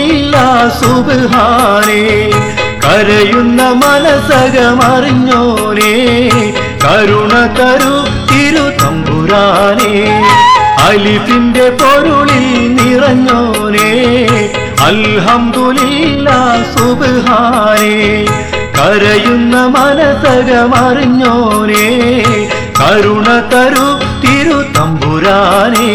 അൽഹംദുലില്ല സുബ്ഹാനേ കരയുന്ന മനസകമറിഞ്ഞോനേ കരുണ തരു തിരുതമ്പുരാനേ അലിഫിന്റെ പൊരുളിൽ നിറഞ്ഞോനേ അൽഹംദുലില്ല സുബ്ഹാനേ കരയുന്ന മനസകമറിഞ്ഞോനേ കരുണ തരു തിരുതമ്പുരാനേ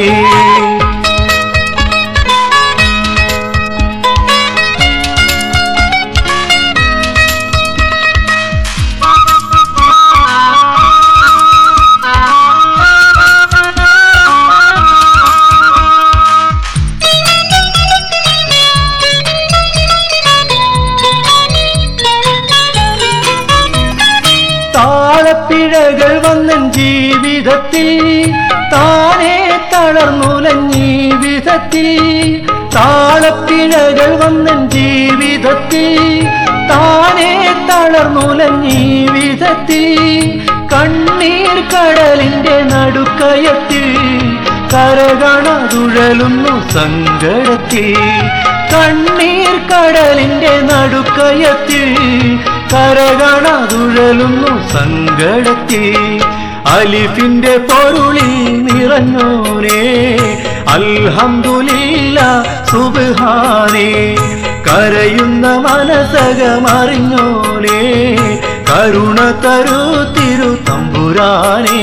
താളപ്പിഴകൾ വന്നൻ ജീവിതത്തിൽ താനേ തളർന്നുലൻ ജീവിതത്തിൽ താളപ്പിഴകൾ വന്നൻ ജീവിതത്തിൽ താനേ തളർന്നുലൻ ജീവിതത്തിൽ കണ്ണീർ കടലിന്റെ നടുക്കയത്തിൽ കരകണതുഴലുന്നു സങ്കടത്തിൽ കണ്ണീർ കടലിന്റെ നടുക്കയത്തിൽ കരകണതുഴലുന്നു സങ്കടത്തിൽ അലിഫിന്റെ പൊരുളിൽ നിറഞ്ഞോനേ അൽഹംദുലില്ല സുബ്ഹാനേ കരയുന്ന മനസകമറിഞ്ഞോനേ കരുണ തരൂ തിരു തമ്പുരാനേ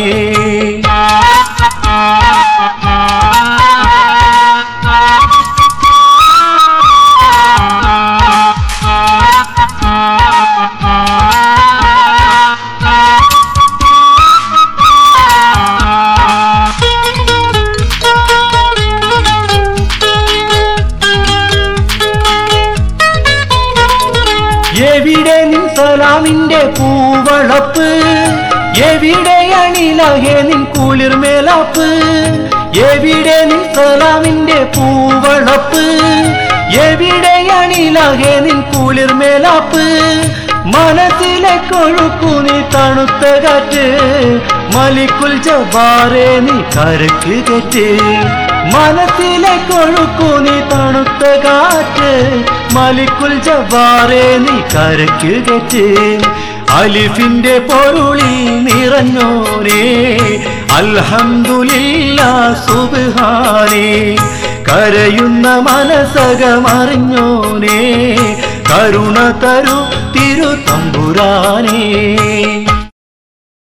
എവിടെ നിൻ സലാമിന്റെ പൂവളപ്പ് എവിടെ അണിലകെ നിൻ കുളിർമേലാപ്പ് എവിടെ നിൻ സലാമിന്റെ പൂവളപ്പ് എവിടെ അണിലകെ നിൻ കുളിർമേലാപ്പ് മനസ്സിലെ കൊഴുക്കു നീ തണുത്ത കാറ്റ് മലിക്കുൽ ജബാറെ നീ കരക്ക് കെറ്റ് മനസ്സിലെ കൊഴുക്കു നീ തണുത്ത കാറ്റ് മലിക്കുൽ ജബാറെ നീ കരക്ക് കെറ്റ് അലിഫിന്റെ പൊരുളിൽ നിറഞ്ഞോരേ അൽഹംദുലില്ല സുബ്ഹാനേ കരയുന്ന മനസകമറിഞ്ഞോനേ കരുണ തരു തിരു തമ്പുരാനേ